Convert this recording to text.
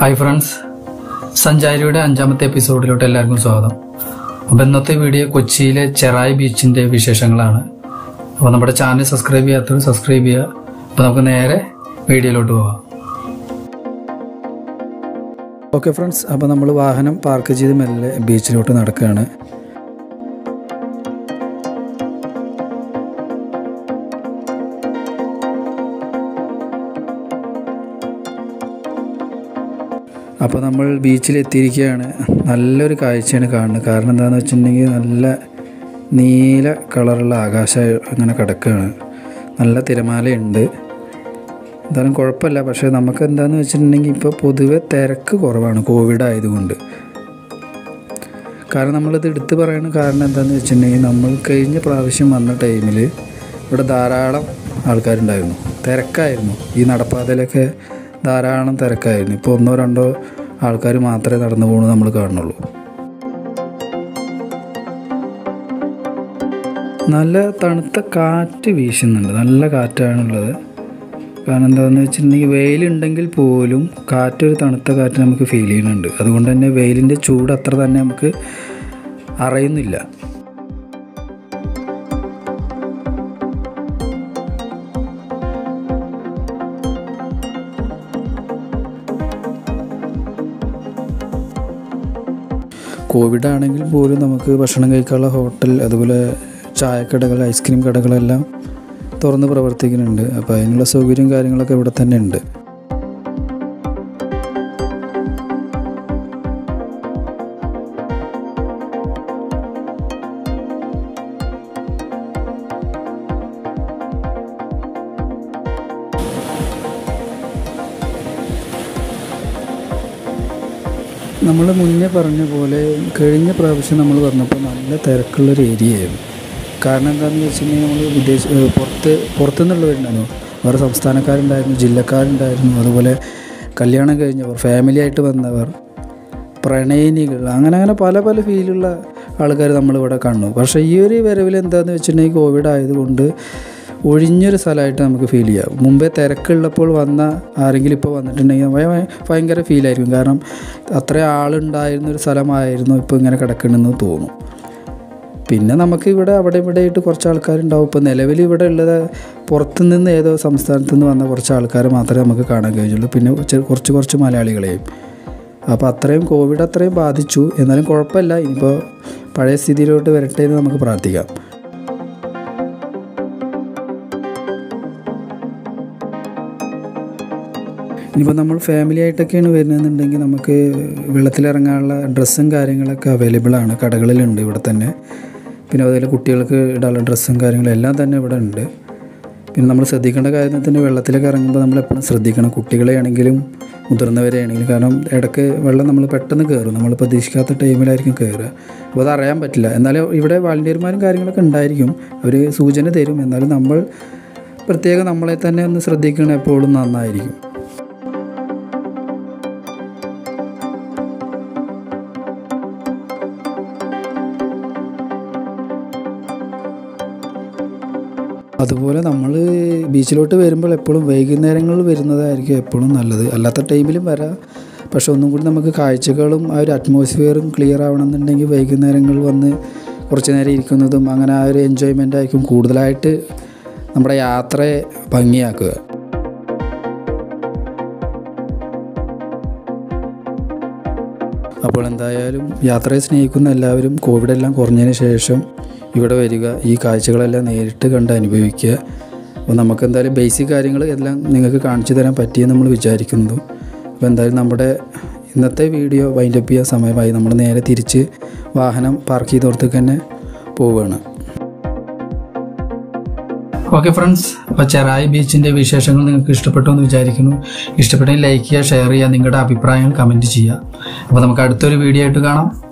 hi friends സഞ്ചാരിയുടെ അഞ്ചാമത്തെ എപ്പിസോഡിലോട്ട് എല്ലാവർക്കും സ്വാഗതം അപ്പോൾ ഇന്നത്തെ വീഡിയോ കൊച്ചിയിലെ ചെറായി ബീച്ചിന്റെ വിശേഷങ്ങളാണ് അപ്പോൾ നമ്മുടെ ചാനൽ സബ്സ്ക്രൈബ് ചെയ്യാത്തവർ സബ്സ്ക്രൈബ് ചെയ്യുക അപ്പോൾ നമുക്ക് നേരെ വീഡിയോയിലോട്ട് പോകാം ഓക്കെ ഫ്രണ്ട്സ് അപ്പോൾ നമ്മൾ വാഹനം പാർക്ക് ചെയ്ത് മെല്ലെ ബീച്ചിലോട്ട് നടക്കുകയാണ് അപ്പോൾ നമ്മൾ ബീച്ചിൽ എത്തിയിരിക്കുകയാണ് നല്ലൊരു കാഴ്ചയാണ് കാണുന്നത് കാരണം എന്താണെന്ന് വെച്ചിട്ടുണ്ടെങ്കിൽ നല്ല നീല കളറുള്ള ആകാശം അങ്ങനെ കിടക്കുകയാണ് നല്ല തിരമാലയുണ്ട് എന്തായാലും കുഴപ്പമില്ല പക്ഷേ നമുക്ക് എന്താണെന്ന് വെച്ചിട്ടുണ്ടെങ്കിൽ ഇപ്പോൾ പൊതുവെ തിരക്ക് കുറവാണ് കോവിഡ് ആയതുകൊണ്ട് കാരണം നമ്മളിത് എടുത്ത് പറയുന്ന കാരണം എന്താണെന്ന് വെച്ചിട്ടുണ്ടെങ്കിൽ നമ്മൾ കഴിഞ്ഞ പ്രാവശ്യം വന്ന ടൈമിൽ ഇവിടെ ധാരാളം ആൾക്കാരുണ്ടായിരുന്നു തിരക്കായിരുന്നു ഈ നടപ്പാതയിലൊക്കെ ധാരാളം തിരക്കായിരുന്നു ഇപ്പോൾ ഒന്നോ രണ്ടോ ആൾക്കാർ മാത്രമേ നടന്നു പോകുന്നത് നമ്മൾ കാണുന്നുള്ളൂ നല്ല തണുത്ത കാറ്റ് വീശുന്നുണ്ട് നല്ല കാറ്റാണുള്ളത് കാരണം എന്താണെന്ന് വെച്ചിട്ടുണ്ടെങ്കിൽ വെയിലുണ്ടെങ്കിൽ പോലും കാറ്റൊരു തണുത്ത കാറ്റ് നമുക്ക് ഫീൽ ചെയ്യുന്നുണ്ട് അതുകൊണ്ട് തന്നെ വെയിലിൻ്റെ ചൂട് അത്ര തന്നെ നമുക്ക് അറിയുന്നില്ല കോവിഡ് ആണെങ്കിൽ പോലും നമുക്ക് ഭക്ഷണം കഴിക്കാനുള്ള ഹോട്ടൽ അതുപോലെ ചായക്കടകൾ ഐസ്ക്രീം കടകളെല്ലാം തുറന്ന് പ്രവർത്തിക്കുന്നുണ്ട് അപ്പോൾ അതിനുള്ള സൗകര്യം കാര്യങ്ങളൊക്കെ ഇവിടെ തന്നെ ഉണ്ട് നമ്മൾ മുന്നേ പറഞ്ഞ പോലെ കഴിഞ്ഞ പ്രാവശ്യം നമ്മൾ പറഞ്ഞപ്പോൾ നല്ല തിരക്കുള്ളൊരു ഏരിയ ആയിരുന്നു കാരണം എന്താണെന്ന് വെച്ചിട്ടുണ്ടെങ്കിൽ നമ്മൾ വിദേശ ഏഹ് പുറത്ത് പുറത്തുനിന്നുള്ളവരുണ്ടായിരുന്നു വേറെ സംസ്ഥാനക്കാരുണ്ടായിരുന്നു ജില്ലക്കാരുണ്ടായിരുന്നു അതുപോലെ കല്യാണം കഴിഞ്ഞവർ ഫാമിലി ആയിട്ട് വന്നവർ പ്രണയിനികൾ അങ്ങനെ അങ്ങനെ പല പല ഫീലുള്ള ആൾക്കാർ നമ്മളിവിടെ കണ്ടു പക്ഷേ ഈ ഒരു വരവിൽ എന്താണെന്ന് വെച്ചിട്ടുണ്ടെങ്കിൽ കോവിഡ് ആയതുകൊണ്ട് ഒഴിഞ്ഞൊരു സ്ഥലമായിട്ട് നമുക്ക് ഫീൽ ചെയ്യാം മുമ്പേ തിരക്കുള്ളപ്പോൾ വന്ന ആരെങ്കിലും ഇപ്പോൾ വന്നിട്ടുണ്ടെങ്കിൽ ഭയ- ഭയ- ഭയങ്കര ഫീലായിരിക്കും കാരണം അത്ര ആളുണ്ടായിരുന്ന ഒരു സ്ഥലമായിരുന്നു ഇപ്പോൾ ഇങ്ങനെ കിടക്കണമെന്ന് തോന്നും പിന്നെ നമുക്ക് ഇവിടെ അവിടെ ഇവിടെ ആയിട്ട് കുറച്ച് ആൾക്കാരുണ്ടാവും ഇപ്പോൾ നിലവിൽ ഇവിടെ ഉള്ളത് പുറത്തുനിന്ന് ഏതോ സംസ്ഥാനത്തു നിന്ന് വന്ന കുറച്ച് ആൾക്കാർ മാത്രമേ നമുക്ക് കാണാൻ കഴിഞ്ഞുള്ളൂ പിന്നെ ചെ- കുറച്ച് കുറച്ച് മലയാളികളെയും അപ്പോൾ അത്രയും കോവിഡ് അത്രയും ബാധിച്ചു എന്നാലും കുഴപ്പമില്ല ഇനിയിപ്പോൾ പഴയ സ്ഥിതിയിലോട്ട് വരട്ടെ എന്ന് നമുക്ക് പ്രാർത്ഥിക്കാം ഇനിയിപ്പോൾ നമ്മൾ ഫാമിലി ആയിട്ടൊക്കെയാണ് വരുന്നതെന്നുണ്ടെങ്കിൽ നമുക്ക് വെള്ളത്തിലിറങ്ങാനുള്ള ഡ്രസ്സും കാര്യങ്ങളൊക്കെ അവൈലബിൾ ആണ് കടകളിലുണ്ട് ഇവിടെ തന്നെ പിന്നെ അതുപോലെ കുട്ടികൾക്ക് ഇടാനുള്ള ഡ്രസ്സും കാര്യങ്ങളും എല്ലാം തന്നെ ഇവിടെ ഉണ്ട് പിന്നെ നമ്മൾ ശ്രദ്ധിക്കേണ്ട കാര്യം തന്നെ വെള്ളത്തിലൊക്കെ ഇറങ്ങുമ്പോൾ നമ്മൾ എപ്പോഴും ശ്രദ്ധിക്കണം കുട്ടികളെ ആണെങ്കിലും മുതിർന്നവരെ ആണെങ്കിലും കാരണം ഇടയ്ക്ക് വെള്ളം നമ്മൾ പെട്ടെന്ന് കയറും നമ്മൾ പ്രതീക്ഷിക്കാത്ത ടൈമിലായിരിക്കും കയറുക അപ്പോൾ അത് അറിയാൻ പറ്റില്ല എന്നാലും ഇവിടെ വാളണ്ടിയർമാരും കാര്യങ്ങളൊക്കെ ഉണ്ടായിരിക്കും അവർ സൂചന തരും എന്നാലും നമ്മൾ പ്രത്യേകം നമ്മളെ തന്നെ ഒന്ന് ശ്രദ്ധിക്കണം എപ്പോഴും നന്നായിരിക്കും അതുപോലെ നമ്മൾ ബീച്ചിലോട്ട് വരുമ്പോൾ എപ്പോഴും വൈകുന്നേരങ്ങളിൽ വരുന്നതായിരിക്കും എപ്പോഴും നല്ലത് അല്ലാത്ത ടൈമിലും വരാം പക്ഷെ ഒന്നും കൂടി നമുക്ക് കാഴ്ചകളും ആ ഒരു അറ്റ്മോസ്ഫിയറും ക്ലിയർ ആവണമെന്നുണ്ടെങ്കിൽ വൈകുന്നേരങ്ങളിൽ വന്ന് കുറച്ച് നേരം ഇരിക്കുന്നതും അങ്ങനെ ആ ഒരു എൻജോയ്മെൻ്റ് ആയിരിക്കും കൂടുതലായിട്ട് നമ്മുടെ യാത്രയെ ഭംഗിയാക്കുക അപ്പോൾ എന്തായാലും യാത്രയെ സ്നേഹിക്കുന്ന എല്ലാവരും കോവിഡ് എല്ലാം കുറഞ്ഞതിന് ശേഷം ഇവിടെ വരിക ഈ കാഴ്ചകളെല്ലാം നേരിട്ട് കണ്ട് അനുഭവിക്കുക അപ്പോൾ നമുക്ക് എന്തായാലും ബേസിക് കാര്യങ്ങൾ എല്ലാം നിങ്ങൾക്ക് കാണിച്ചു തരാൻ പറ്റിയെന്ന് നമ്മൾ വിചാരിക്കുന്നു അപ്പോൾ എന്തായാലും നമ്മുടെ ഇന്നത്തെ വീഡിയോ വൈൻഡപ്പ് ചെയ്യാൻ സമയമായി നമ്മൾ നേരെ തിരിച്ച് വാഹനം പാർക്ക് ചെയ്തോടത്തേക്ക് തന്നെ പോവുകയാണ് ഓക്കെ ഫ്രണ്ട്സ് അപ്പോൾ ചെറായി ബീച്ചിന്റെ വിശേഷങ്ങൾ നിങ്ങൾക്ക് ഇഷ്ടപ്പെട്ടു എന്ന് വിചാരിക്കുന്നു ഇഷ്ടപ്പെട്ടെങ്കിൽ ലൈക്ക് ചെയ്യുക ഷെയർ ചെയ്യുക നിങ്ങളുടെ അഭിപ്രായങ്ങൾ കമൻറ്റ് ചെയ്യുക അപ്പോൾ നമുക്ക് അടുത്തൊരു വീഡിയോ ആയിട്ട് കാണാം